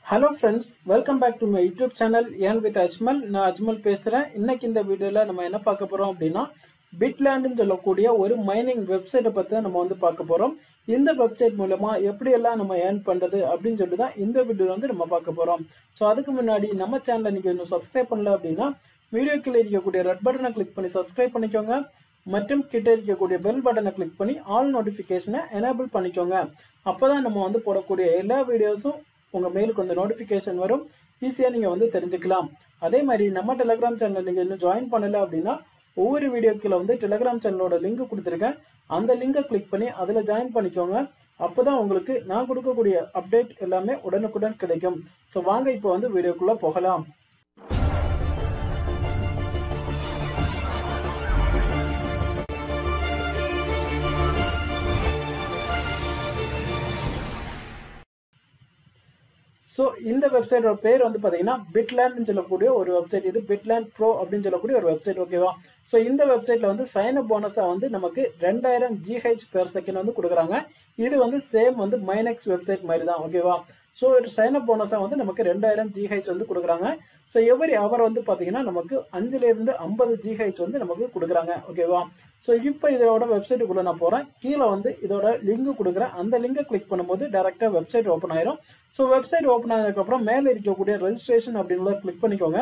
hello friends welcome back to my YouTube channel ஏன் with Ajmal நான் அஜ்மல் பேசுகிறேன் இன்னைக்கு இந்த வீடியோவில் நம்ம என்ன பார்க்க போகிறோம் அப்படின்னா பிட்லேண்டுன்னு சொல்லக்கூடிய ஒரு மைனிங் வெப்சைட்டை பற்றி தான் நம்ம வந்து பார்க்க போகிறோம் இந்த வெப்சைட் மூலமா எப்படியெல்லாம் நம்ம ஏர்ன் பண்ணுறது அப்படின்னு சொல்லி தான் இந்த வீடியோ வந்து நம்ம பார்க்க போகிறோம் ஸோ அதுக்கு முன்னாடி நம்ம சேனலை நீங்கள் இன்னும் சப்ஸ்கிரைப் பண்ணல அப்படின்னா வீடியோ கீழே இருக்கக்கூடிய ரெட் பட்டனை கிளிக் பண்ணி சப்ஸ்கிரைப் பண்ணிக்கோங்க மற்றும் கிட்ட இருக்கக்கூடிய பெல் பட்டனை கிளிக் பண்ணி ஆல் நோட்டிஃபிகேஷனை எனேபிள் பண்ணிக்கோங்க அப்போ தான் நம்ம வந்து போடக்கூடிய எல்லா வீடியோஸும் உங்கள் மெயிலுக்கு வந்து நோட்டிஃபிகேஷன் வரும் ஈஸியாக நீங்கள் வந்து தெரிஞ்சுக்கலாம் அதே மாதிரி நம்ம டெலிகிராம் சேனல் நீங்கள் இன்னும் ஜாயின் பண்ணலை அப்படின்னா ஒவ்வொரு வீடியோக்கில் வந்து டெலிகிராம் சேனலோட லிங்க் கொடுத்துருக்கேன் அந்த லிங்கை கிளிக் பண்ணி அதில் ஜாயின் பண்ணிக்கோங்க அப்போ தான் உங்களுக்கு நான் கொடுக்கக்கூடிய அப்டேட் எல்லாமே உடனுக்குடன் கிடைக்கும் ஸோ வாங்க இப்போ வந்து வீடியோக்குள்ளே போகலாம் ஸோ இந்த வெப்சைட்டோட பேர் வந்து பார்த்தீங்கன்னா பிட்லேண்ட்னு சொல்லக்கூடிய ஒரு வெப்சைட் இது பிட்லேண்ட் ப்ரோ அப்படின்னு சொல்லக்கூடிய ஒரு வெப்சைட் ஓகேவா ஸோ இந்த வெப்சைட்டில் வந்து சைன் அப் போனஸாக வந்து நமக்கு ரெண்டாயிரம் ஜிஹெச் பெர் செகண்ட் வந்து கொடுக்குறாங்க இது வந்து சேம் வந்து மைனெக்ஸ் வெப்சைட் மாதிரி தான் ஓகேவா ஸோ ஒரு சைன் அப் போனஸாக வந்து நமக்கு ரெண்டாயிரம் ஜிஹெச் வந்து கொடுக்குறாங்க ஸோ எவரி அவர் வந்து பார்த்தீங்கன்னா நமக்கு அஞ்சுலேருந்து ஐம்பது ஜிஹெச் வந்து நமக்கு கொடுக்குறாங்க ஓகேவா ஸோ இப்போ இதோட வெப்சைட்டுக்குள்ளே நான் போகிறேன் கீழே வந்து இதோட லிங்க் கொடுக்குறேன் அந்த லிங்கை கிளிக் பண்ணும்போது டேரெக்டாக வெப்சைட் ஓப்பன் ஆயிரும் ஸோ வெப்சைட் ஓப்பன் ஆனதுக்கப்புறம் மேலே இருக்கக்கூடிய ரெஜிஸ்ட்ரேஷன் அப்படிங்கிறத கிளிக் பண்ணிக்கோங்க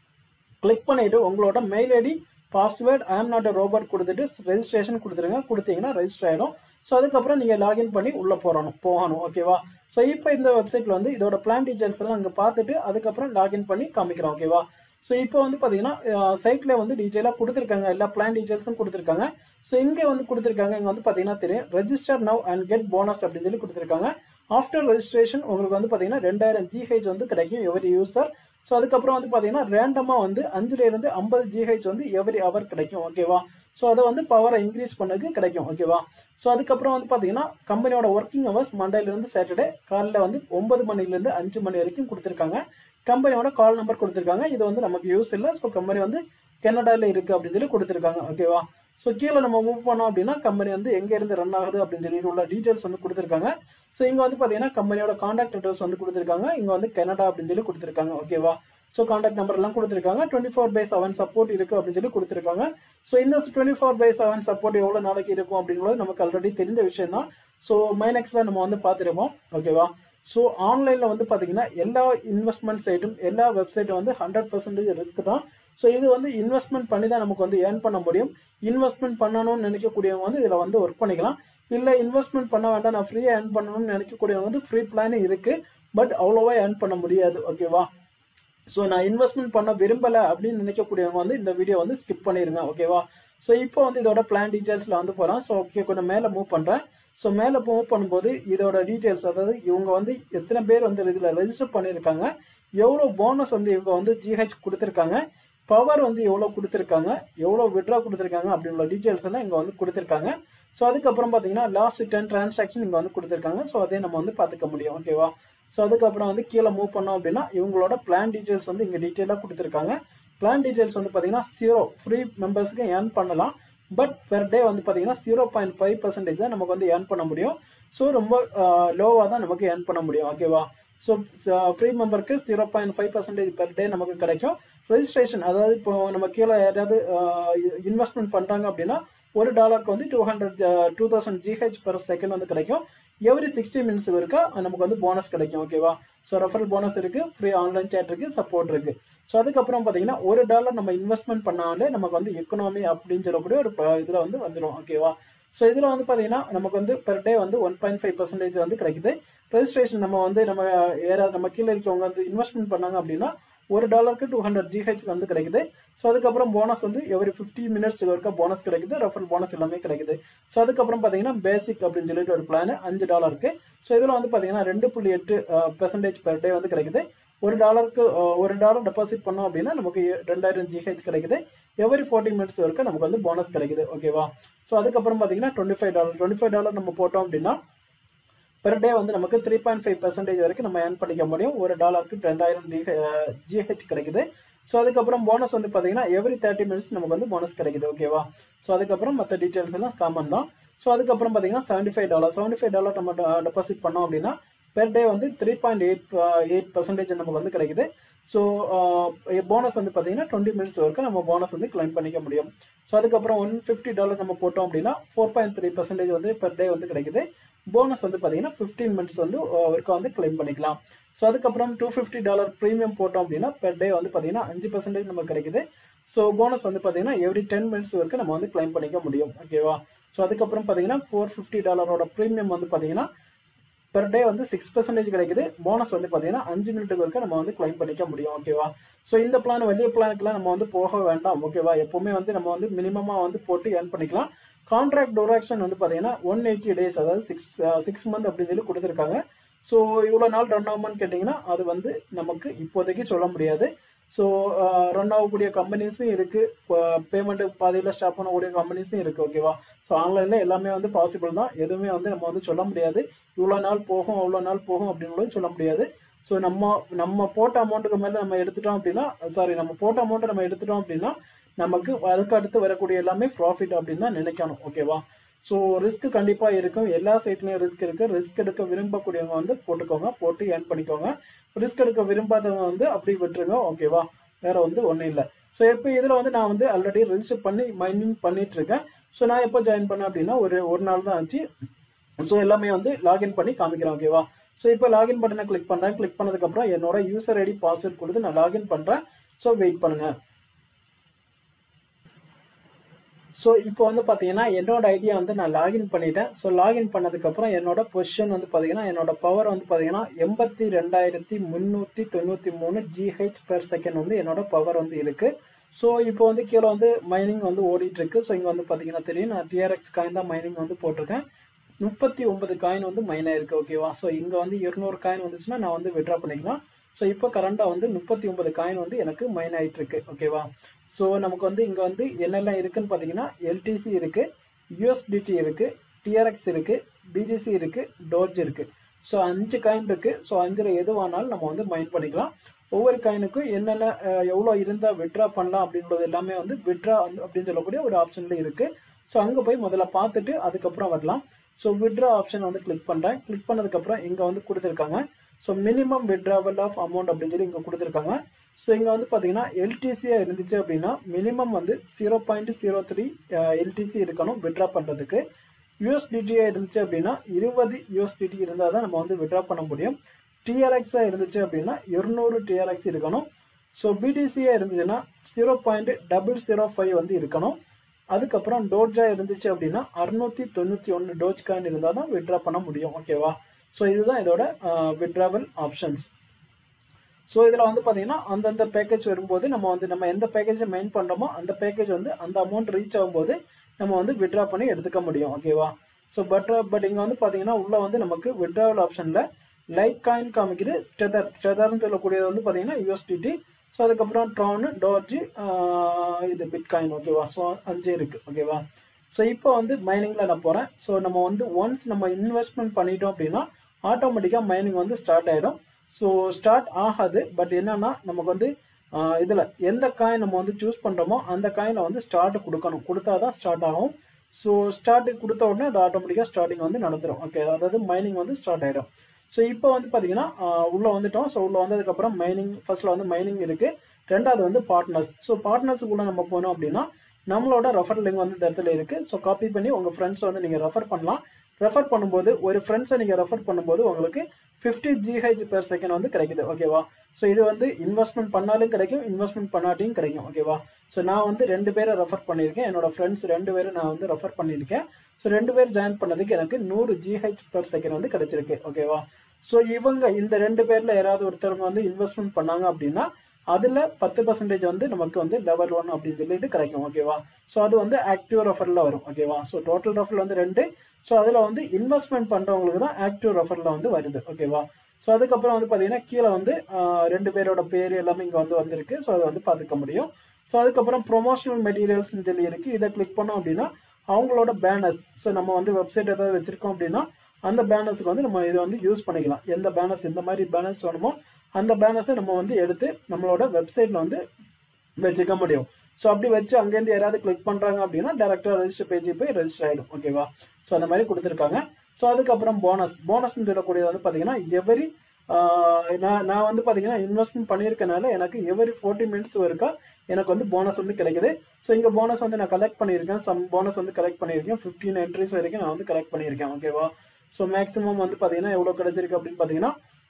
கிளிக் பண்ணிவிட்டு உங்களோட mail ID password I am not a robot கொடுத்துட்டு ரெஜிஸ்ட்ரேஷன் கொடுத்துருங்க கொடுத்தீங்கன்னா ரெஜிஸ்டர் ஆகிடும் ஸோ அதுக்கப்புறம் நீங்கள் லாகின் பண்ணி உள்ளே போகணும் போகணும் ஓகேவா ஸோ இப்போ இந்த வெப்சைட்டில் வந்து இதோட பிளான் டீட்டெயில்ஸ் எல்லாம் அங்கே பார்த்துட்டு அதுக்கப்புறம் லாகின் பண்ணி காமிக்கிறோம் ஓகேவா ஸோ இப்போ வந்து பார்த்தீங்கன்னா சைட்டில் வந்து டீட்டெயிலாக கொடுத்துருக்காங்க எல்லா பிளான் டீட்டெயில்ஸும் கொடுத்துருக்காங்க ஸோ இங்கே வந்து கொடுத்துருக்காங்க இங்கே வந்து பார்த்தீங்கன்னா தெரியும் register now and get bonus அப்படின்னு சொல்லி கொடுத்துருக்காங்க ஆஃப்டர் ரெஜிஸ்ட்ரேஷன் உங்களுக்கு வந்து பார்த்தீங்கன்னா ரெண்டாயிரம் ஜிஹெச் வந்து கிடைக்கும் எவரி யூசர் ஸோ அதுக்கப்புறம் வந்து பார்த்தீங்கன்னா ரேண்டமாக வந்து அஞ்சுலேருந்து ஐம்பது ஜிஹெச் வந்து எவரி ஹவர் கிடைக்கும் ஓகேவா ஸோ அதை வந்து பவரை இன்க்ரீஸ் பண்ணதுக்கு கிடைக்கும் ஓகேவா ஸோ அதுக்கப்புறம் வந்து பார்த்தீங்கன்னா கம்பெனியோட ஒர்க்கிங் ஹவர்ஸ் மண்டேலேருந்து சாட்டர்டே காலையில் வந்து ஒன்பது மணிலேருந்து அஞ்சு மணி வரைக்கும் கொடுத்துருக்காங்க கம்பெனியோட கால் நம்பர் கொடுத்துருக்காங்க இது வந்து நமக்கு யூஸ் இல்லை ஸோ கம்பெனி வந்து கனடாவில் இருக்குது அப்படின்னு சொல்லி கொடுத்துருக்காங்க ஓகேவா ஸோ கீழே நம்ம மூவ் பண்ணோம் அப்படின்னா கம்பெனி வந்து எங்கேருந்து ரன் ஆகுது அப்படின்னு சொல்லி உள்ள டீட்டெயில்ஸ் வந்து கொடுத்துருக்காங்க ஸோ இங்கே வந்து பார்த்தீங்கன்னா கம்பெனியோட காண்டாக்ட் அட்ரஸ் வந்து கொடுத்துருக்காங்க இங்கே வந்து கனடா அப்படின்னு சொல்லி கொடுத்துருக்காங்க ஓகேவா ஸோ காண்டாக்ட் நம்பர் எல்லாம் கொடுத்துருக்காங்க twenty four by seven support இருக்குது அப்படின்னு சொல்லி கொடுத்துருக்காங்க ஸோ இந்த twenty four by seven support எவ்வளோ நாளைக்கு இருக்கும் அப்படிங்கிறது நமக்கு ஆல்ரெடி தெரிஞ்ச விஷயம் தான் ஸோ மைனெக்ஸில் நம்ம வந்து பார்த்துருப்போம் ஓகேவா ஸோ ஆன்லைனில் வந்து பார்த்தீங்கன்னா எல்லா இன்வெஸ்ட்மெண்ட் சைட்டும் எல்லா வெப்சைட்டும் வந்து ஹண்ட்ரட் பர்சன்டேஜ் ரிஸ்க் தான் ஸோ இது வந்து இன்வெஸ்ட்மெண்ட் பண்ணி தான் நமக்கு வந்து ஏர்ன் பண்ண முடியும் இன்வெஸ்ட்மெண்ட் பண்ணணும்னு நினைக்கக்கூடியவங்க வந்து இதில் வந்து ஒர்க் பண்ணிக்கலாம் இல்லை இன்வெஸ்ட்மெண்ட் பண்ண வேண்டாம் நான் ஃப்ரீயாக ஏர்ன் பண்ணணும்னு நினைக்கக்கூடியவங்க வந்து ஃப்ரீ பிளானும் இருக்குது பட் அவ்வளோவா ஏர்ன் பண்ண முடியாது ஓகேவா ஸோ நான் இன்வெஸ்ட்மெண்ட் பண்ண விரும்பலை அப்படின்னு நினைக்கக்கூடியவங்க வந்து இந்த வீடியோ வந்து ஸ்கிப் பண்ணிடுங்க ஓகேவா ஸோ இப்போ வந்து இதோட பிளான் டீட்டெயில்ஸில் வந்து போகிறேன் ஸோ ஓகே கொஞ்சம் மேலே மூவ் பண்ணுறேன் ஸோ மேலே மூவ் பண்ணும்போது இதோட டீட்டெயில்ஸ் அதாவது இவங்க வந்து எத்தனை பேர் வந்து இதில் ரெஜிஸ்டர் பண்ணியிருக்காங்க எவ்வளோ போனஸ் வந்து இவங்க வந்து ஜிஹெச் கொடுத்துருக்காங்க பவர் வந்து எவ்வளோ கொடுத்துருக்காங்க எவ்வளோ விட்ரா கொடுத்துருக்காங்க அப்படின்ற டீட்டெயில்ஸ் எல்லாம் இங்கே வந்து கொடுத்துருக்காங்க ஸோ அதுக்கப்புறம் பார்த்தீங்கன்னா லாஸ்ட் டென் டிரான்சாக்ஷன் இங்கே வந்து கொடுத்துருக்காங்க ஸோ அதே நம்ம வந்து பார்த்துக்க முடியும் ஓகேவா ஸோ அதுக்கப்புறம் வந்து கீழே மூவ் பண்ணோம் அப்படின்னா இவங்களோட பிளான் டீட்டெயில்ஸ் வந்து இங்கே டீட்டெயிலாக கொடுத்துருக்காங்க பிளான் டீட்டெயில்ஸ் வந்து பார்த்தீங்கன்னா ஜீரோ ஃப்ரீ மெம்பர்ஸுக்கு ஏர்ன் பண்ணலாம் பட் பெர் டே வந்து பார்த்தீங்கன்னா ஜீரோ பாயிண்ட் ஃபைவ் பர்சன்டேஜ் தான் நமக்கு வந்து ஏர்ன் பண்ண முடியும் ஸோ ரொம்ப லோவாக தான் நமக்கு ஏர்ன் பண்ண முடியும் ஓகேவா ஸோ ஃப்ரீ மெம்பருக்கு zero point five percentage per day நமக்கு கிடைக்கும் ரெஜிஸ்ட்ரேஷன் அதாவது இப்போ நம்ம கீழே யாராவது இன்வெஸ்ட்மெண்ட் பண்ணுறாங்க அப்படின்னா ஒரு டாலருக்கு வந்து two hundred two thousand GH per second வந்து கிடைக்கும் எவ்ரி சிக்ஸ்டி மினிட்ஸ் இருக்கா நமக்கு வந்து போனஸ் கிடைக்கும் ஓகேவா ஸோ ரெஃபரல் போனஸ் இருக்குது ஃப்ரீ ஆன்லைன் சேட் இருக்குது சப்போர்ட் இருக்குது ஸோ அதுக்கப்புறம் பார்த்தீங்கன்னா ஒரு டாலர் நம்ம இன்வெஸ்ட்மெண்ட் பண்ணாலே நமக்கு வந்து எக்கனாமி அப்படின்னு சொல்லக்கூடிய ஒரு இதில் வந்து வந்துடும் ஓகேவா ஸோ இதில் வந்து பார்த்தீங்கன்னா நமக்கு வந்து பெர் டே வந்து ஒன் பாயிண்ட் ஃபைவ் பர்சன்டேஜ் வந்து கிடைக்குது ரெஜிஸ்ட்ரேஷன் நம்ம வந்து நம்ம ஏதாவது நம்ம கீழே இருக்கவங்க வந்து இன்வெஸ்ட்மெண்ட் பண்ணாங்க அப்படின்னா ஒரு டாலருக்கு டூ ஹண்ட்ரட் ஜிஹெச் வந்து கிடைக்குது ஸோ அதுக்கப்புறம் போனஸ் வந்து எவ்ரி ஃபிஃப்டி மினிட்ஸ் வரைக்கும் போனஸ் கிடைக்குது ரெஃபரல் போனஸ் எல்லாமே கிடைக்குது ஸோ அதுக்கப்புறம் பார்த்தீங்கன்னா பேசிக் அப்படின்னு சொல்லிட்டு ஒரு பிளான் அஞ்சு டாலருக்கு ஸோ இதில் வந்து பார்த்தீங்கன்னா ரெண்டு புள்ளி எட்டு பெர்சன்டேஜ் பெர் டே வந்து கிடைக்குது ஒரு டாலருக்கு ஒரு டாலர் டெபாசிட் பண்ணோம் அப்படின்னா நமக்கு ரெண்டாயிரம் ஜிஹெச் கிடைக்குது எவரி ஃபார்ட்டி மினிட்ஸ் வரைக்கும் நமக்கு வந்து போனஸ் கிடைக்குது ஓகேவா ஸோ அதுக்கப்புறம் பார்த்தீங்கன்னா twenty five dollar twenty five dollar நம்ம போட்டோம் அப்படின்னா பெர் டே வந்து நமக்கு த்ரீ பாயிண்ட் ஃபைவ் பர்சன்டேஜ் வரைக்கும் நம்ம ஏர்ன் பண்ணிக்க முடியும் ஒரு டாலருக்கு ரெண்டாயிரம் ஜிஹெச் கிடைக்குது ஸோ அதுக்கப்புறம் போனஸ் வந்து பார்த்தீங்கன்னா எவ்ரி தேர்ட்டி மினிட்ஸ் நமக்கு வந்து போனஸ் கிடைக்குது ஓகேவா ஸோ அதுக்கப்புறம் மற்ற டீட்டெயில்ஸ் எல்லாம் காமன் தான் ஸோ அதுக்கப்புறம் பார்த்தீங்கன்னா seventy five dollar seventy five dollar நம்ம டெபாசிட் பண்ணோம் அப்படின்னா பெர் டே வந்து three point eight eight percentage நமக்கு வந்து கிடைக்குது ஸோ போனஸ் வந்து பார்த்தீங்கன்னா டுவெண்ட்டி மினிட்ஸ் வரைக்கும் நம்ம போனஸ் வந்து கிளைம் பண்ணிக்க முடியும் ஸோ அதுக்கப்புறம் ஒன் ஃபிஃப்டி டாலர் நம்ம போட்டோம் அப்படின்னா ஃபோர் பாயிண்ட் த்ரீ பர்சன்டேஜ் வந்து பெர் டே வந்து கிடைக்குது போனஸ் வந்து பார்த்தீங்கன்னா ஃபிஃப்டீன் மினிட்ஸ் வந்து வரைக்கும் வந்து கிளைம் பண்ணிக்கலாம் ஸோ அதுக்கப்புறம் டூ ஃபிஃப்டி டாலர் ப்ரீமியம் போட்டோம் அப்படின்னா பெர் டே வந்து பார்த்தீங்கன்னா அஞ்சு பர்சன்டேஜ் நமக்கு கிடைக்குது ஸோ போனஸ் வந்து பார்த்தீங்கன்னா எவ்ரி டென் மினிட்ஸ் வரைக்கும் நம்ம வந்து கிளைம் பண்ணிக்க முடியும் ஓகேவா ஸோ அதுக்கப்புறம் பார்த்தீங்கன்னா ஃபோர் ஃபிஃப்டி டாலரோட ப்ரீமியம் வந்து பார்த்தீங்கன்னா பெர் டே வந்து சிக்ஸ் பர்சன்டேஜ் கிடைக்குது போனஸ் வந்து பார்த்தீங்கன்னா அஞ்சு மினிட் வரைக்கும் நம்ம வந்து கிளைம் பண்ணிக்க முடியும் ஓகேவா ஸோ இந்த பிளான் வெளிய பிளானுக்குலாம் நம்ம வந்து போக வேண்டாம் ஓகேவா எப்பவுமே வந்து நம்ம வந்து மினிமமாக வந்து போட்டு ஏர்ன் பண்ணிக்கலாம் கான்ட்ராக்ட் டூரேஷன் வந்து பார்த்தீங்கன்னா ஒன் எயிட்டி டேஸ் அதாவது சிக்ஸ் சிக்ஸ் மந்த் அப்படின்னு சொல்லி கொடுத்துருக்காங்க ஸோ இவ்வளோ நாள் ரன் ஆகுமான்னு கேட்டிங்கன்னா அது வந்து நமக்கு இப்போதைக்கு சொல்ல முடியாது ஸோ ரன் ஆகக்கூடிய கம்பெனிஸும் இருக்குது பேமெண்ட்டு பாதியில் ஸ்டாப் பண்ணக்கூடிய கம்பெனிஸும் இருக்குது ஓகேவா ஸோ ஆன்லைனில் எல்லாமே வந்து பாசிபிள் தான் எதுவுமே வந்து நம்ம வந்து சொல்ல முடியாது இவ்வளோ நாள் போகும் அவ்வளோ நாள் போகும் அப்படின்னு சொல்ல முடியாது ஸோ நம்ம நம்ம போட்ட அமௌண்ட்டுக்கு மேலே நம்ம எடுத்துட்டோம் அப்படின்னா சாரி நம்ம போட்ட அமௌண்ட்டை நம்ம எடுத்துட்டோம் அப்படின்னா நமக்கு அதுக்கு அடுத்து வரக்கூடிய எல்லாமே ப்ராஃபிட் அப்படின்னு தான் நினைக்கணும் ஓகேவா ஸோ ரிஸ்க் கண்டிப்பாக இருக்கும் எல்லா சைட்லேயும் ரிஸ்க் இருக்குது ரிஸ்க் எடுக்க விரும்பக்கூடியவங்க வந்து போட்டுக்கோங்க போட்டு ஏர்ன் பண்ணிக்கோங்க ரிஸ்க் எடுக்க விரும்பாதவங்க வந்து அப்படி விட்டுருங்க ஓகேவா வேற வந்து ஒன்றும் இல்லை ஸோ இப்போ இதில் வந்து நான் வந்து ஆல்ரெடி ரிஜிஸ்டர் பண்ணி மைனிங் பண்ணிட்டு இருக்கேன் ஸோ நான் எப்போ ஜாயின் பண்ணேன் அப்படின்னா ஒரு ஒரு நாள் தான் ஆச்சு ஸோ எல்லாமே வந்து லாகின் பண்ணி காமிக்கிறேன் ஓகேவா ஸோ இப்போ லாகின் பட்டனை கிளிக் பண்ணுறேன் கிளிக் பண்ணதுக்கப்புறம் என்னோட யூசர் ஐடி பாஸ்வேர்ட் கொடுத்து நான் லாகின் பண்ணுறேன் ஸோ வெயிட் பண்ணுங்கள் ஸோ இப்போ வந்து பார்த்தீங்கன்னா என்னோட ஐடியா வந்து நான் லாகின் பண்ணிட்டேன் ஸோ லாகின் பண்ணதுக்கப்புறம் என்னோட பொசிஷன் வந்து பார்த்தீங்கன்னா என்னோட பவர் வந்து பார்த்தீங்கன்னா எண்பத்தி ரெண்டாயிரத்தி முந்நூற்றி தொண்ணூற்றி மூணு ஜிஹெச் பெர் செகண்ட் வந்து என்னோட பவர் வந்து இருக்குது ஸோ இப்போ வந்து கீழே வந்து மைனிங் வந்து ஓடிட்டு இருக்கு ஸோ இங்கே வந்து பார்த்தீங்கன்னா தெரியும் நான் டிஆர்எக்ஸ் காயின் தான் மைனிங் வந்து போட்டிருக்கேன் முப்பத்தி ஒன்பது காயின் வந்து மைன் ஆயிருக்கு ஓகேவா ஸோ இங்கே வந்து இருநூறு காயின் வந்துச்சுன்னா நான் வந்து விட்ரா பண்ணிக்கலாம் ஸோ இப்போ கரண்டாக வந்து முப்பத்தி ஒன்பது காயின் வந்து எனக்கு மைன் ஆயிட்டு இருக்கு ஓகேவா ஸோ நமக்கு வந்து இங்கே வந்து என்னெல்லாம் இருக்குன்னு பார்த்தீங்கன்னா எல்டிசி இருக்குது யூஎஸ்டிடி இருக்குது டிஆர்எக்ஸ் இருக்குது பிடிசி இருக்குது டோர்ஜ் இருக்குது ஸோ அஞ்சு காயின் இருக்குது ஸோ அஞ்சில் எது வேணாலும் நம்ம வந்து மைண்ட் பண்ணிக்கலாம் ஒவ்வொரு காயினுக்கும் என்னென்ன எவ்வளோ இருந்தால் விட்ரா பண்ணலாம் அப்படின்றது எல்லாமே வந்து விட்ரா அப்படின்னு சொல்லக்கூடிய ஒரு ஆப்ஷனில் இருக்குது ஸோ அங்கே போய் முதல்ல பார்த்துட்டு அதுக்கப்புறம் வரலாம் ஸோ விட்ரா ஆப்ஷன் வந்து கிளிக் பண்ணுறேன் கிளிக் பண்ணதுக்கப்புறம் இங்கே வந்து கொடுத்துருக்காங்க so minimum withdrawal of amount அப்படின்னு சொல்லி இங்கே கொடுத்துருக்காங்க ஸோ இங்கே வந்து பார்த்தீங்கன்னா எல்டிசியாக இருந்துச்சு அப்படின்னா மினிமம் வந்து zero point zero three LTC இருக்கணும் விட்ரா பண்ணுறதுக்கு யூஎஸ்டிடியாக இருந்துச்சு அப்படின்னா இருபது யூஎஸ்டிடி இருந்தால் தான் நம்ம வந்து விட்ரா பண்ண முடியும் டிஆர்எக்ஸாக இருந்துச்சு அப்படின்னா இருநூறு டிஆர்எக்ஸ் இருக்கணும் ஸோ பிடிசியாக இருந்துச்சுன்னா zero point double zero five வந்து இருக்கணும் அதுக்கப்புறம் டோஜா இருந்துச்சு அப்படின்னா அறுநூத்தி தொண்ணூற்றி ஒன்று டோஜ் காயின் இருந்தால் தான் விட்ரா பண்ண முடியும் ஓகேவா ஸோ இதுதான் இதோட விட்ராவல் ஆப்ஷன்ஸ் ஸோ இதில் வந்து பார்த்தீங்கன்னா அந்தந்த பேக்கேஜ் வரும்போது நம்ம வந்து நம்ம எந்த பேக்கேஜை மெயின் பண்ணுறோமோ அந்த பேக்கேஜ் வந்து அந்த அமௌண்ட் ரீச் ஆகும்போது நம்ம வந்து விட்ரா பண்ணி எடுத்துக்க முடியும் ஓகேவா ஸோ பட் பட் இங்கே வந்து பார்த்தீங்கன்னா உள்ளே வந்து நமக்கு விட்ராவல் ஆப்ஷனில் லைட் காயின் காமிக்குது டெதர் டெதர்னு சொல்லக்கூடியது வந்து பார்த்தீங்கன்னா யூஎஸ்டிடி ஸோ அதுக்கப்புறம் ட்ரானு டோர்ஜி இது பிட்காயின் ஓகேவா ஸோ அஞ்சு இருக்குது ஓகேவா ஸோ இப்போ வந்து மைனிங்கில் நான் போகிறேன் ஸோ நம்ம வந்து ஒன்ஸ் நம்ம இன்வெஸ்ட்மெண்ட் பண்ணிட்டோம் அப்படின்னா ஆட்டோமேட்டிக்காக மைனிங் வந்து ஸ்டார்ட் ஆகிடும் ஸோ ஸ்டார்ட் ஆகாது பட் என்னன்னா நமக்கு வந்து இதில் எந்த காயின் நம்ம வந்து சூஸ் பண்ணுறோமோ அந்த காயினை வந்து ஸ்டார்ட் கொடுக்கணும் கொடுத்தா தான் ஸ்டார்ட் ஆகும் ஸோ ஸ்டார்ட் கொடுத்த உடனே அது ஆட்டோமேட்டிக்காக ஸ்டார்டிங் வந்து நடந்துடும் ஓகே அதாவது மைனிங் வந்து ஸ்டார்ட் ஆகிடும் ஸோ இப்போ வந்து பார்த்தீங்கன்னா உள்ளே வந்துட்டோம் ஸோ உள்ளே வந்ததுக்கப்புறம் மைனிங் ஃபர்ஸ்ட்டில் வந்து மைனிங் இருக்குது ரெண்டாவது வந்து பார்ட்னர்ஸ் ஸோ பார்ட்னர்ஸுக்குள்ளே நம்ம போனோம் அப்படின்னா நம்மளோட ரெஃபர் லிங்க் வந்து இந்த இடத்துல இருக்குது ஸோ காப்பி பண்ணி உங்கள் ஃப்ரெண்ட்ஸ் வந்து நீங்கள் ரெஃபர் பண்ணலாம் ரெஃபர் பண்ணும்போது ஒரு ஃப்ரெண்ட்ஸை நீங்கள் ரெஃபர் பண்ணும்போது உங்களுக்கு ஃபிஃப்டி ஜிஹெச் பெர் செகண்ட் வந்து கிடைக்குது ஓகேவா ஸோ இது வந்து இன்வெஸ்ட்மெண்ட் பண்ணாலும் கிடைக்கும் இன்வெஸ்ட்மெண்ட் பண்ணாட்டியும் கிடைக்கும் ஓகேவா ஸோ நான் வந்து ரெண்டு பேரை ரெஃபர் பண்ணியிருக்கேன் என்னோட ஃப்ரெண்ட்ஸ் ரெண்டு பேரும் நான் வந்து ரெஃபர் பண்ணியிருக்கேன் ஸோ ரெண்டு பேர் ஜாயின் பண்ணதுக்கு எனக்கு நூறு ஜிஹெச் பெர் செகண்ட் வந்து கிடைச்சிருக்கு ஓகேவா ஸோ இவங்க இந்த ரெண்டு பேரில் யாராவது ஒருத்தவங்க வந்து இன்வெஸ்ட்மெண்ட் பண்ணாங்க அப்படின்னா அதில் பத்து பர்சன்டேஜ் வந்து நமக்கு வந்து லெவல் ஒன் அப்படின்னு சொல்லிட்டு கிடைக்கும் ஓகேவா ஸோ அது வந்து ஆக்டிவ் ரெஃபரில் வரும் ஓகேவா ஸோ டோட்டல் ரெஃபரில் வந்து ரெண்டு ஸோ அதில் வந்து இன்வெஸ்ட்மெண்ட் பண்ணுறவங்களுக்கு தான் ஆக்டிவ் ரெஃபரில் வந்து வருது ஓகேவா ஸோ அதுக்கப்புறம் வந்து பார்த்தீங்கன்னா கீழே வந்து ரெண்டு பேரோட பேர் எல்லாமே இங்கே வந்து வந்திருக்கு ஸோ அதை வந்து பார்த்துக்க முடியும் ஸோ அதுக்கப்புறம் ப்ரொமோஷனல் மெட்டீரியல்ஸ்னு சொல்லி இருக்குது இதை கிளிக் பண்ணோம் அப்படின்னா அவங்களோட பேனர்ஸ் ஸோ நம்ம வந்து வெப்சைட் ஏதாவது வச்சுருக்கோம் அப்படின்னா அந்த பேனர்ஸுக்கு வந்து நம்ம இதை வந்து யூஸ் பண்ணிக்கலாம் எந்த பேனர்ஸ் எந்த மாதிரி பேனர்ஸ் வேணுமோ அந்த பேனர்ஸை நம்ம வந்து எடுத்து நம்மளோட வெப்சைட்டில் வந்து வச்சுக்க முடியும் ஸோ அப்படி வச்சு அங்கேருந்து யாராவது கிளிக் பண்ணுறாங்க அப்படின்னா டேரெக்டாக ரெஜிஸ்டர் பேஜ் போய் ரெஜிஸ்டர் ஆகிடும் ஓகேவா ஸோ அந்த மாதிரி கொடுத்துருக்காங்க ஸோ அதுக்கப்புறம் போனஸ் போனஸ்ன்னு சொல்லக்கூடியது வந்து பார்த்தீங்கன்னா எவரி நான் நான் வந்து பார்த்தீங்கன்னா இன்வெஸ்ட்மெண்ட் பண்ணியிருக்கனால எனக்கு எவரி ஃபோர்ட்டி மினிட்ஸ் வரைக்கும் எனக்கு வந்து போனஸ் வந்து கிடைக்குது ஸோ இங்கே போனஸ் வந்து நான் கலெக்ட் பண்ணியிருக்கேன் சம் போனஸ் வந்து கலெக்ட் பண்ணியிருக்கேன் ஃபிஃப்டீன் என்ட்ரிஸ் வரைக்கும் நான் வந்து கலெக்ட் பண்ணியிருக்கேன் ஓகேவா ஸோ மேக்ஸிமம் வந்து பார்த்தீங்கன்னா எவ்வளோ கிடைச்சிருக்கு அப்படின்னு பார்த்தீங்கன்னா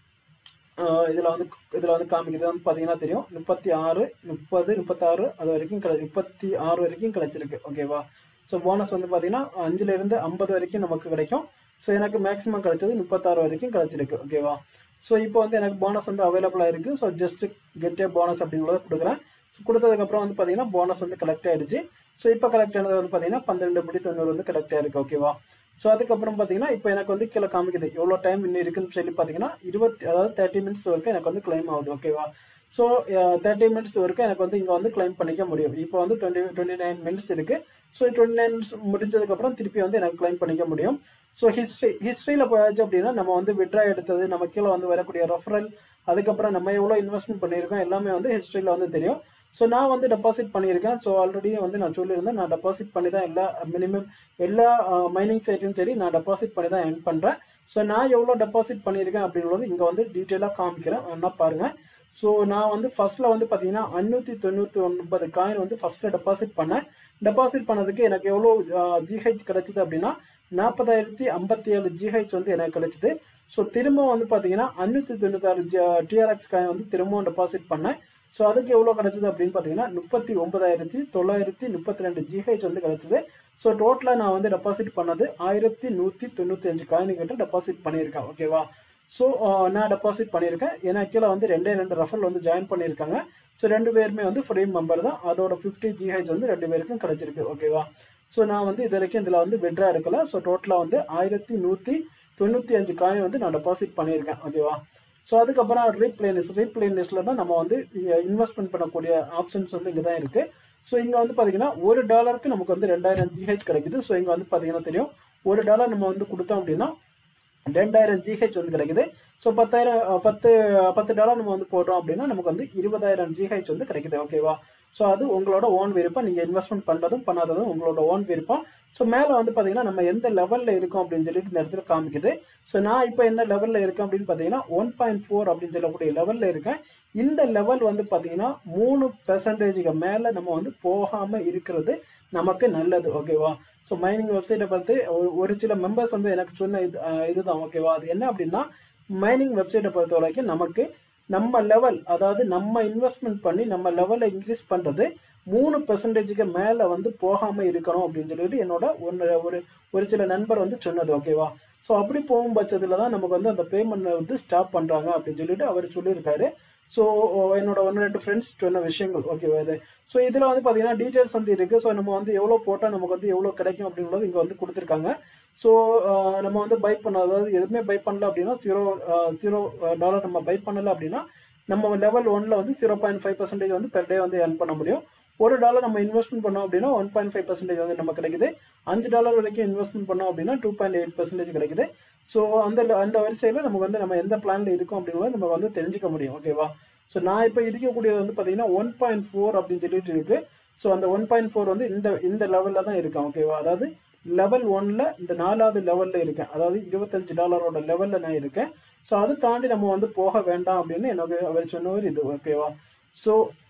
இதில் வந்து இதில் வந்து காமிக்கிறது வந்து பார்த்தீங்கன்னா தெரியும் முப்பத்தி ஆறு முப்பது முப்பத்தாறு அது வரைக்கும் கிடை முப்பத்தி ஆறு வரைக்கும் கிடைச்சிருக்கு ஓகேவா ஸோ போனஸ் வந்து பார்த்தீங்கன்னா அஞ்சுலேருந்து ஐம்பது வரைக்கும் நமக்கு கிடைக்கும் ஸோ எனக்கு மேக்ஸிமம் கிடைச்சது முப்பத்தாறு வரைக்கும் கிடைச்சிருக்கு ஓகேவா ஸோ இப்போ வந்து எனக்கு போனஸ் வந்து அவைலபிளாக இருக்குது so just get a bonus அப்படிங்கிறத கொடுக்குறேன் ஸோ கொடுத்ததுக்கப்புறம் வந்து பார்த்தீங்கன்னா போனஸ் வந்து கலெக்ட் ஆகிடுச்சு ஸோ இப்போ கலெக்ட் ஆனது வந்து பார்த்தீங்கன்னா பன்னிரெண்டு புள்ளி தொண்ணூறு வந்து கலெக்ட் ஆயிருக்கு ஓகேவா ஸோ அதுக்கப்புறம் பார்த்தீங்கன்னா இப்போ எனக்கு வந்து கீழே காமிக்குது எவ்வளோ டைம் இன்னும் இருக்குன்னு சொல்லி பார்த்தீங்கன்னா இருபத்தி அதாவது தேர்ட்டி மினிட்ஸ் வரைக்கும் எனக்கு வந்து கிளைம் ஆகுது ஓகேவா ஸோ தேர்ட்டி மினிட்ஸ் வரைக்கும் எனக்கு வந்து இங்கே வந்து கிளைம் பண்ணிக்க முடியும் இப்போ வந்து டுவெண்ட்டி டுவெண்ட்டி நைன் மினிட்ஸ் இருக்குது ஸோ டுவெண்ட்டி நைன் மினிட்ஸ் முடிஞ்சதுக்கப்புறம் திருப்பி வந்து எனக்கு கிளைம் பண்ணிக்க முடியும் ஸோ ஹிஸ்ட்ரி ஹிஸ்ட்ரியில் போயாச்சு அப்படின்னா நம்ம வந்து விட்ரா எடுத்தது நம்ம கீழே வந்து வரக்கூடிய ரெஃபரல் அதுக்கப்புறம் நம்ம எவ்வளோ இன்வெஸ்ட்மெண்ட் பண்ணியிருக்கோம் எல்லாமே வந்து ஹிஸ்ட்ரியில் வந்து தெரியும் ஸோ நான் வந்து டெபாசிட் பண்ணியிருக்கேன் ஸோ ஆல்ரெடி வந்து நான் சொல்லியிருந்தேன் நான் டெபாசிட் பண்ணி தான் எல்லா மினிமம் எல்லா மைனிங் சைட்டும் சரி நான் டெபாசிட் பண்ணி தான் என் பண்ணுறேன் ஸோ நான் எவ்வளோ டெபாசிட் பண்ணியிருக்கேன் அப்படிங்கிறது இங்கே வந்து டீட்டெயிலாக காமிக்கிறேன் என்ன பாருங்கள் ஸோ நான் வந்து ஃபர்ஸ்ட்டில் வந்து பார்த்தீங்கன்னா அஞ்சூற்றி தொண்ணூற்றி ஒன்பது காயின் வந்து ஃபஸ்ட்டில் டெபாசிட் பண்ணேன் டெபாசிட் பண்ணதுக்கு எனக்கு எவ்வளோ ஜிஹெச் கிடச்சிது அப்படின்னா நாற்பதாயிரத்தி ஐம்பத்தி ஏழு ஜிஹெச் வந்து எனக்கு கிடைச்சிது ஸோ திரும்ப வந்து பார்த்தீங்கன்னா அஞ்சூற்றி தொண்ணூத்தாறு டிஆர்எக்ஸ் காயின் வந்து திரும்பவும் டெபாசிட் பண்ணேன் ஸோ அதுக்கு எவ்வளோ கிடச்சிது அப்படின்னு பார்த்தீங்கன்னா முப்பத்தி ஒன்பதாயிரத்தி தொள்ளாயிரத்தி முப்பத்தி ரெண்டு ஜிஹெச் வந்து கிடச்சிது ஸோ டோட்டலாக நான் வந்து டெபாசிட் பண்ணது ஆயிரத்தி நூற்றி தொண்ணூற்றி அஞ்சு காயின் கிட்ட டெபாசிட் பண்ணியிருக்கேன் ஓகேவா ஸோ நான் டெபாசிட் பண்ணியிருக்கேன் ஏன்னா கீழே வந்து ரெண்டே ரெண்டு ரெஃபல் வந்து ஜாயின் பண்ணியிருக்காங்க ஸோ ரெண்டு பேருமே வந்து ஃப்ரீ மெம்பர் தான் அதோட ஃபிஃப்டி ஜிஹெச் வந்து ரெண்டு பேருக்கும் கிடச்சிருக்கு ஓகேவா ஸோ நான் வந்து இது வரைக்கும் இதில் வந்து விட்ரா எடுக்கல ஸோ டோட்டலாக வந்து ஆயிரத்தி நூற்றி தொண்ணூற்றி அஞ்சு காயின் வந்து நான் டெபாசிட் பண்ணியிருக்கேன் ஓகேவா ஸோ அதுக்கப்புறம் ரீப்ளேனிஸ் ரீப்ளேனிஸில் தான் நம்ம வந்து இன்வெஸ்ட்மெண்ட் பண்ணக்கூடிய ஆப்ஷன்ஸ் வந்து இங்கே தான் இருக்குது ஸோ இங்கே வந்து பார்த்தீங்கன்னா ஒரு டாலருக்கு நமக்கு வந்து ரெண்டாயிரம் ஜிஹெச் கிடைக்குது ஸோ இங்கே வந்து பார்த்தீங்கன்னா தெரியும் ஒரு டாலர் நம்ம வந்து கொடுத்தோம் அப்படின்னா ரெண்டாயிரம் ஜிஹெச் வந்து கிடைக்குது ஸோ பத்தாயிரம் பத்து பத்து டாலர் நம்ம வந்து போடுறோம் அப்படின்னா நமக்கு வந்து இருபதாயிரம் ஜிஹெச் வந்து கிடைக்குது ஓகேவா ஸோ அது உங்களோட ஓன் விருப்பம் நீங்கள் இன்வெஸ்ட்மெண்ட் பண்ணுறதும் பண்ணாததும் உங்களோட ஓன் விருப்பம் ஸோ மேலே வந்து பார்த்தீங்கன்னா நம்ம எந்த லெவலில் இருக்கோம் அப்படின்னு சொல்லிட்டு இந்த இடத்துல காமிக்குது ஸோ நான் இப்போ என்ன லெவலில் இருக்கேன் அப்படின்னு பார்த்தீங்கன்னா ஒன் பாயிண்ட் ஃபோர் அப்படின்னு சொல்லக்கூடிய லெவலில் இருக்கேன் இந்த லெவல் வந்து பார்த்தீங்கன்னா மூணு பெர்சன்டேஜுக்கு மேலே நம்ம வந்து போகாமல் இருக்கிறது நமக்கு நல்லது ஓகேவா ஸோ மைனிங் வெப்சைட்டை பார்த்து ஒரு சில மெம்பர்ஸ் வந்து எனக்கு சொன்ன இது இதுதான் ஓகேவா அது என்ன அப்படின்னா மைனிங் வெப்சைட்டை பொறுத்த வரைக்கும் நமக்கு நம்ம லெவல் அதாவது நம்ம இன்வெஸ்ட்மெண்ட் பண்ணி நம்ம லெவலை இன்க்ரீஸ் பண்ணுறது மூணு பெர்சன்டேஜுக்கு மேலே வந்து போகாமல் இருக்கணும் அப்படின்னு சொல்லிட்டு என்னோட ஒன்று ஒரு ஒரு சில நண்பர் வந்து சொன்னது ஓகேவா ஸோ அப்படி போகும் பட்சத்தில் தான் நமக்கு வந்து அந்த பேமெண்ட்டை வந்து ஸ்டாப் பண்ணுறாங்க அப்படின்னு சொல்லிட்டு அவர் சொல்லியிருக்காரு ஸோ என்னோட ஒன்று ரெண்டு ஃப்ரெண்ட்ஸ் சொன்ன விஷயங்கள் ஓகேவா இது ஸோ இதில் வந்து பார்த்தீங்கன்னா டீட்டெயில்ஸ் வந்து இருக்குது ஸோ நம்ம வந்து எவ்வளோ போட்டால் நமக்கு வந்து எவ்வளோ கிடைக்கும் அப்படிங்கிறது இங்கே வந்து கொடுத்துருக்காங்க ஸோ நம்ம வந்து பை பண்ண அதாவது எதுவுமே பை பண்ணல அப்படின்னா ஜீரோ ஜீரோ டாலர் நம்ம பை பண்ணலை அப்படின்னா நம்ம லெவல் ஒன்ல வந்து ஜீரோ பாயிண்ட் ஃபைவ் பர்சன்டேஜ் வந்து பெர் டே வந்து ஏர்ன் பண்ண முடியும் ஒரு டாலர் நம்ம இன்வெஸ்ட்மெண்ட் பண்ணோம் அப்படின்னா ஒன் பாயிண்ட் ஃபைவ் பர்சன்டேஜ் வந்து நம்ம கிடைக்குது அஞ்சு டாலர் வரைக்கும் இன்வெஸ்ட்மெண்ட் பண்ணோம் அப்படின்னா டூ பாயிண்ட் எயிட் பர்சன்டேஜ் கிடைக்குது ஸோ அந்த அந்த வரிசையில் நமக்கு வந்து நம்ம எந்த பிளான்ல இருக்கோம் அப்படிங்கிறத நம்ம வந்து தெரிஞ்சுக்க முடியும் ஓகேவா ஸோ நான் இப்போ இருக்கக்கூடியது வந்து பார்த்தீங்கன்னா ஒன் பாயிண்ட் ஃபோர் அப்படின்னு சொல்லிட்டு இருக்கு ஸோ அந்த ஒன் பாயிண்ட் ஃபோர் வந்து இந்த இந்த லெவலில் தான் இருக்கேன் ஓகேவா அதாவது லெவல் ஒன்ல இந்த நாலாவது லெவலில் இருக்கேன் அதாவது இருபத்தஞ்சு டாலரோட லெவலில் நான் இருக்கேன் ஸோ அதை தாண்டி நம்ம வந்து போக வேண்டாம் அப்படின்னு எனக்கு அவர் சொன்னவர் இது ஓகேவா ஸோ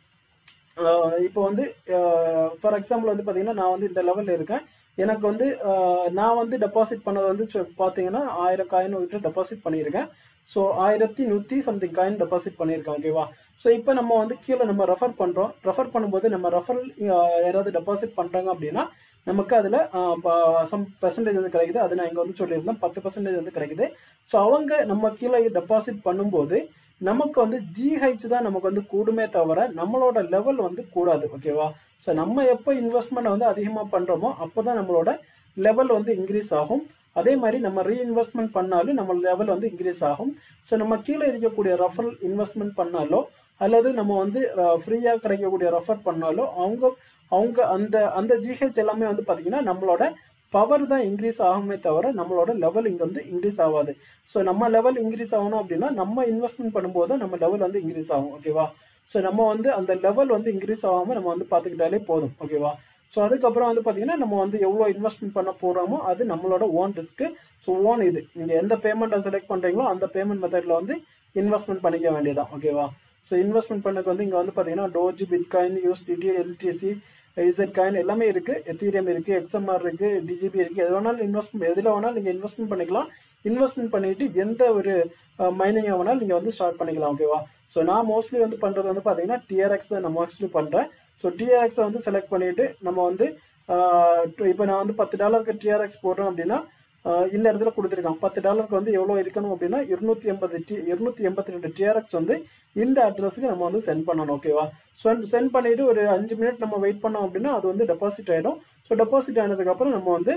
இப்போ வந்து ஃபார் எக்ஸாம்பிள் வந்து பார்த்தீங்கன்னா நான் வந்து இந்த லெவலில் இருக்கேன் எனக்கு வந்து நான் வந்து டெபாசிட் பண்ணது வந்து பார்த்தீங்கன்னா ஆயிரம் காயின் விட்டு டெபாசிட் பண்ணியிருக்கேன் ஸோ ஆயிரத்தி நூற்றி சம்திங் காயின் டெபாசிட் பண்ணியிருக்கேன் ஓகேவா ஸோ இப்போ நம்ம வந்து கீழே நம்ம ரெஃபர் பண்ணுறோம் ரெஃபர் பண்ணும்போது நம்ம ரெஃபர் யாராவது டெபாசிட் பண்ணுறாங்க அப்படின்னா நமக்கு அதில் சம் பெர்சன்டேஜ் வந்து கிடைக்குது அது நான் இங்கே வந்து சொல்லியிருந்தேன் பத்து பர்சன்டேஜ் வந்து கிடைக்குது ஸோ அவங்க நம்ம கீழே டெபாசிட் பண்ணும்போது நமக்கு வந்து ஜிஹெச் தான் நமக்கு வந்து கூடுமே தவிர நம்மளோட லெவல் வந்து கூடாது ஓகேவா ஸோ நம்ம எப்போ இன்வெஸ்ட்மெண்ட் வந்து அதிகமாக பண்ணுறோமோ அப்போ தான் நம்மளோட லெவல் வந்து இன்க்ரீஸ் ஆகும் அதே மாதிரி நம்ம ரீஇன்வெஸ்ட்மெண்ட் பண்ணாலும் நம்ம லெவல் வந்து இன்க்ரீஸ் ஆகும் ஸோ நம்ம கீழே இருக்கக்கூடிய ரெஃபர் இன்வெஸ்ட்மெண்ட் பண்ணாலோ அல்லது நம்ம வந்து ஃப்ரீயாக கிடைக்கக்கூடிய ரெஃபர் பண்ணாலோ அவங்க அவங்க அந்த அந்த ஜிஹெச் எல்லாமே வந்து பார்த்தீங்கன்னா நம்மளோட பவர் தான் இன்க்ரீஸ் ஆகுமே தவிர நம்மளோட லெவல் இங்கே வந்து இன்க்ரீஸ் ஆகாது ஸோ நம்ம லெவல் இன்க்ரீஸ் ஆகணும் அப்படின்னா நம்ம இன்வெஸ்ட்மெண்ட் பண்ணும்போது தான் நம்ம லெவல் வந்து இன்க்ரீஸ் ஆகும் ஓகேவா ஸோ நம்ம வந்து அந்த லெவல் வந்து இன்க்ரீஸ் ஆகாமல் நம்ம வந்து பார்த்துக்கிட்டாலே போதும் ஓகேவா ஸோ அதுக்கப்புறம் வந்து பார்த்தீங்கன்னா நம்ம வந்து எவ்வளோ இன்வெஸ்ட்மெண்ட் பண்ண போகிறோமோ அது நம்மளோட ஓன் ரிஸ்க்கு ஸோ ஓன் இது நீங்கள் எந்த பேமெண்ட்டை செலக்ட் பண்ணுறீங்களோ அந்த பேமெண்ட் மெத்தடில் வந்து இன்வெஸ்ட்மெண்ட் பண்ணிக்க வேண்டியதான் ஓகேவா ஸோ இன்வெஸ்ட்மெண்ட் பண்ணக்கு வந்து இங்கே வந்து பார்த்தீங்கன்னா Doge Bitcoin USDT LTC Z coin எல்லாமே இருக்குது எத்தீரியம் இருக்குது எக்ஸ்எம்ஆர் இருக்குது டிஜிபி இருக்குது எது வேணாலும் இன்வெஸ்ட்மெண்ட் எதில் வேணாலும் நீங்கள் இன்வெஸ்ட்மெண்ட் பண்ணிக்கலாம் இன்வெஸ்ட்மெண்ட் பண்ணிட்டு எந்த ஒரு மைனிங்கை வேணாலும் நீங்கள் வந்து ஸ்டார்ட் பண்ணிக்கலாம் ஓகேவா ஸோ நான் மோஸ்ட்லி வந்து பண்ணுறது வந்து பார்த்தீங்கன்னா டிஆர்எக்ஸ் தான் நான் மோஸ்ட்லி பண்ணுறேன் ஸோ டிஆர்எக்ஸை வந்து செலக்ட் பண்ணிவிட்டு நம்ம வந்து இப்போ நான் வந்து பத்து டாலருக்கு டிஆர்எக்ஸ் போடுறோம் அப்படின்னா ஆஹ் இந்த இடத்துல கொடுத்துருக்கான் பத்து டாலருக்கு வந்து எவ்வளோ இருக்கணும் அப்படின்னா இருநூத்தி எண்பது டி இருநூத்தி எண்பத்தி ரெண்டு டிஆர்எக்ஸ் வந்து இந்த அட்ரஸுக்கு நம்ம வந்து சென்ட் பண்ணணும் ஓகேவா ஸோ சென்ட் பண்ணிட்டு ஒரு அஞ்சு மினிட் நம்ம வெயிட் பண்ணோம் அப்படின்னா அது வந்து டெபாசிட் ஆகிடும் ஸோ டெபாசிட் ஆனதுக்கப்புறம் நம்ம வந்து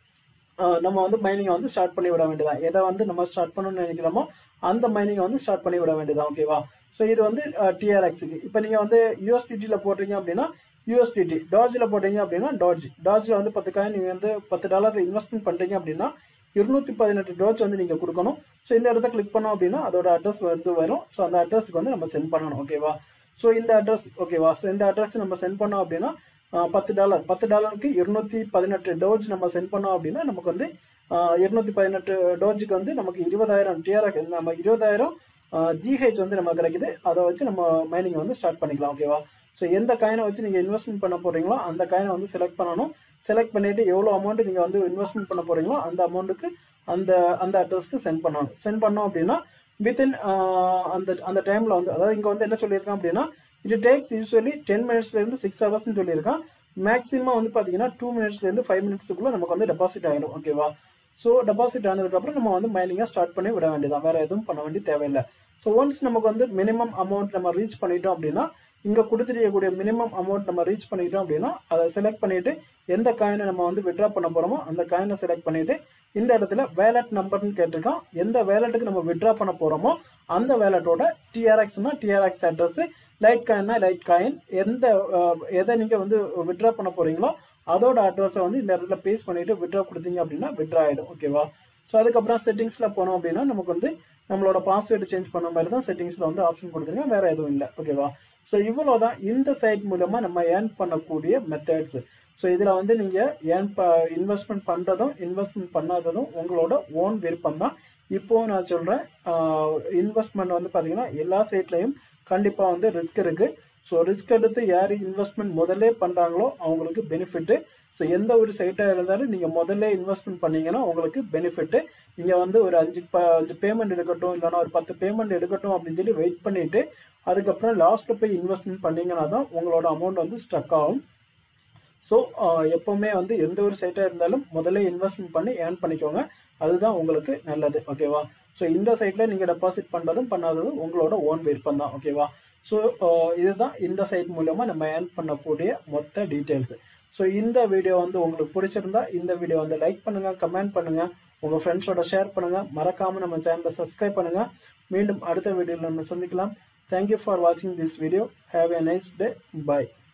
ஆஹ் நம்ம வந்து மைனிங்கை வந்து ஸ்டார்ட் பண்ணி விட வேண்டியதான் எதை வந்து நம்ம ஸ்டார்ட் பண்ணணும்னு நினைக்கிறோமோ அந்த மைனிங்கை வந்து ஸ்டார்ட் பண்ணி விட வேண்டியதான் ஓகேவா ஸோ இது வந்து டிஆர்எக்ஸுக்கு இப்போ நீங்கள் வந்து யூஎஸ்டிடியில் போடுறீங்க அப்படின்னா யூஎஸ்டிடி டாஜில் போட்டீங்க அப்படின்னா டாஜ் டாஜில் வந்து பத்து காயின் நீங்கள் வந்து பத்து டாலர் இன்வெஸ்ட்மெண்ட் பண்ணுறீங்க அப்படின்னா இருநூத்தி பதினெட்டு டோஜ் வந்து நீங்கள் கொடுக்கணும் ஸோ இந்த இடத்த கிளிக் பண்ணோம் அப்படின்னா அதோட அட்ரஸ் வந்து வரும் ஸோ அந்த அட்ரஸுக்கு வந்து நம்ம சென்ட் பண்ணணும் ஓகேவா ஸோ இந்த அட்ரஸ் ஓகேவா ஸோ இந்த அட்ரஸ் நம்ம சென்ட் பண்ணோம் அப்படின்னா ஆஹ், பத்து டாலர் பத்து டாலருக்கு இருநூத்தி பதினெட்டு டோஜ் நம்ம சென்ட் பண்ணோம் அப்படின்னா நமக்கு வந்து இருநூத்தி பதினெட்டு டோஜுக்கு வந்து நமக்கு இருபதாயிரம் டிஆர்எக் நம்ம இருபதாயிரம் ஜிஹெச் வந்து நம்ம கிடைக்குது அதை வச்சு நம்ம மைனிங் வந்து ஸ்டார்ட் பண்ணிக்கலாம் ஓகேவா ஸோ எந்த காயினை வச்சு நீங்கள் இன்வெஸ்ட்மெண்ட் பண்ண போகிறீங்களோ அந்த காயினை வந்து செலக்ட் பண்ணணும் செலக்ட் பண்ணிவிட்டு எவ்வளோ அமௌண்ட் நீங்கள் வந்து இன்வெஸ்ட்மெண்ட் பண்ண போகிறீங்களோ அந்த அமௌண்ட்டுக்கு அந்த அந்த அட்ரஸ்க்கு சென்ட் பண்ணணும் சென்ட் பண்ணோம் அப்படின்னா வித்தின் அந்த அந்த டைமில் வந்து அதாவது இங்கே வந்து என்ன சொல்லியிருக்கான் அப்படின்னா இது டேக்ஸ் யூஸ்வலி டென் மினிட்ஸ்லேருந்து சிக்ஸ் ஹவர்ஸ்னு சொல்லியிருக்கான் மேக்ஸிமம் வந்து பார்த்தீங்கன்னா டூ மினிட்ஸ்லேருந்து ஃபைவ் மினிட்ஸுக்குள்ளே நமக்கு வந்து டெபாசிட் ஆகிடும் ஓகேவா ஸோ டெபாசிட் ஆனதுக்கப்புறம் நம்ம வந்து மைனிங்காக ஸ்டார்ட் பண்ணி விட வேண்டியதான் வேறு எதுவும் பண்ண வேண்டிய தேவையில்லை ஸோ ஒன்ஸ் நமக்கு வந்து மினிமம் அமௌண்ட் நம்ம ரீச் பண்ணிட்டோம் அப்படின்னா இங்கே கொடுத்துருக்கக்கூடிய மினிமம் அமௌண்ட் நம்ம ரீச் பண்ணிட்டோம் அப்படின்னா அதை செலக்ட் பண்ணிட்டு எந்த காயினை நம்ம வந்து விட்ரா பண்ண போகிறோமோ அந்த காயினை செலக்ட் பண்ணிட்டு இந்த இடத்துல வேலட் நம்பர்னு கேட்டிருக்கான் எந்த வேலட்டுக்கு நம்ம விட்ரா பண்ண போகிறோமோ அந்த வேலட்டோட டிஆர்எக்ஸ்னா டிஆர்எக்ஸ் அட்ரஸ் லைட் காயின்னா லைட் காயின் எந்த அஹ், எதை நீங்கள் வந்து விட்ரா பண்ண போகிறீங்களோ அதோட அட்ரஸை வந்து இந்த இடத்துல பேஸ் பண்ணிட்டு விட்ரா கொடுத்தீங்க அப்படின்னா விட்ரா ஆகிடும் ஓகேவா ஸோ அதுக்கப்புறம் செட்டிங்ஸில் போனோம் அப்படின்னா நமக்கு வந்து நம்மளோட பாஸ்வேர்டு சேஞ்ச் பண்ண மாதிரி தான் செட்டிங்ஸில் வந்து ஆப்ஷன் கொடுத்துருங்க வேறு எதுவும் இல்லை ஓகேவா ஸோ இவ்வளோ தான் இந்த சைட் மூலமாக நம்ம ஏர்ன் பண்ணக்கூடிய மெத்தட்ஸ் ஸோ இதில் வந்து நீங்கள் ஏர்ன் ப இன்வெஸ்ட்மெண்ட் பண்ணுறதும் இன்வெஸ்ட்மெண்ட் பண்ணாததும் உங்களோட ஓன் விருப்பம் தான் இப்போ நான் சொல்கிறேன் இன்வெஸ்ட்மெண்ட் வந்து பார்த்தீங்கன்னா எல்லா சைட்லையும் கண்டிப்பாக வந்து ரிஸ்க் இருக்குது ஸோ ரிஸ்க் எடுத்து யார் இன்வெஸ்ட்மெண்ட் முதல்ல பண்ணுறாங்களோ அவங்களுக்கு பெனிஃபிட்டு ஸோ எந்த ஒரு சைட்டாக இருந்தாலும் நீங்கள் முதல்ல இன்வெஸ்ட்மெண்ட் பண்ணீங்கன்னா உங்களுக்கு பெனிஃபிட்டு நீங்கள் வந்து ஒரு அஞ்சு ப அஞ்சு பேமெண்ட் எடுக்கட்டும் இல்லைன்னா ஒரு பத்து பேமெண்ட் எடுக்கட்டும் அப்படின்னு சொல்லி வெயிட் பண்ணிவிட்டு அதுக்கப்புறம் லாஸ்ட்டில் போய் இன்வெஸ்ட்மெண்ட் பண்ணீங்கன்னா தான் உங்களோட அமௌண்ட் வந்து ஸ்ட்ரக் ஆகும் ஸோ எப்போவுமே வந்து எந்த ஒரு சைட்டாக இருந்தாலும் முதல்ல இன்வெஸ்ட்மெண்ட் பண்ணி ஏர்ன் பண்ணிக்கோங்க அதுதான் உங்களுக்கு நல்லது ஓகேவா ஸோ இந்த சைட்டில் நீங்கள் டெபாசிட் பண்ணுறதும் பண்ணாததும் உங்களோட ஓன் விருப்பம் தான் ஓகேவா ஸோ இதுதான் இந்த சைட் மூலமாக நம்ம ஏர்ன் பண்ணக்கூடிய மொத்த டீட்டெயில்ஸ் ஸோ இந்த வீடியோ வந்து உங்களுக்கு பிடிச்சிருந்தா இந்த வீடியோ வந்து லைக் பண்ணுங்கள் கமெண்ட் பண்ணுங்கள் உங்கள் ஃப்ரெண்ட்ஸோட ஷேர் பண்ணுங்கள் மறக்காமல் நம்ம சேனலை சப்ஸ்கிரைப் பண்ணுங்கள் மீண்டும் அடுத்த வீடியோவில் நம்ம சந்திக்கலாம் தேங்க்யூ ஃபார் வாட்சிங் this video have a nice day by